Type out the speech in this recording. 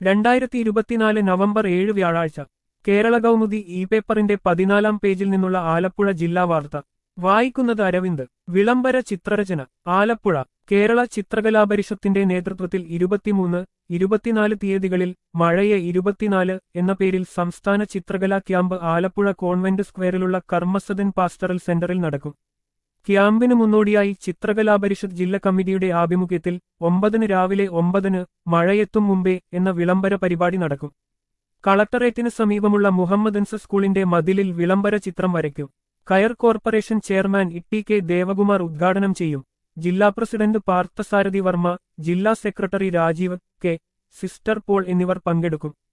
രണ്ടായിരത്തി ഇരുപത്തിനാല് നവംബർ ഏഴ് വ്യാഴാഴ്ച കേരള കൗമുദി ഇ പേപ്പറിന്റെ പതിനാലാം പേജിൽ നിന്നുള്ള ആലപ്പുഴ ജില്ലാ വാർത്ത വായിക്കുന്നത് അരവിന്ദ് വിളംബര ചിത്രരചന ആലപ്പുഴ കേരള ചിത്രകലാപരിഷത്തിന്റെ നേതൃത്വത്തിൽ ഇരുപത്തിമൂന്ന് ഇരുപത്തിനാല് തീയതികളിൽ മഴയെ ഇരുപത്തിനാല് എന്ന പേരിൽ സംസ്ഥാന ചിത്രകലാ ക്യാമ്പ് ആലപ്പുഴ കോൺവെന്റ് സ്ക്വയറിലുള്ള കർമ്മസദൻ പാസ്റ്ററൽ സെന്ററിൽ നടക്കും ക്യാമ്പിന് മുന്നോടിയായി ചിത്രകലാപരിഷത്ത് ജില്ലാ കമ്മിറ്റിയുടെ ആഭിമുഖ്യത്തിൽ ഒമ്പതിന് രാവിലെ ഒമ്പതിന് മഴയെത്തും മുമ്പേ എന്ന വിളംബര പരിപാടി നടക്കും കളക്ടറേറ്റിന് സമീപമുള്ള മുഹമ്മദൻസ് സ്കൂളിന്റെ മതിലിൽ വിളംബര ചിത്രം വരയ്ക്കും coir corporation chairman E K Devakumar ഉദ്ഘാടനം ചെയ്യും ജില്ലാ പ്രസിഡന്റ് പാർത്ഥസാരഥി വർമ്മ ജില്ലാ secretary Rajeev K sister Paul എന്നിവർ പങ്കെടുക്കും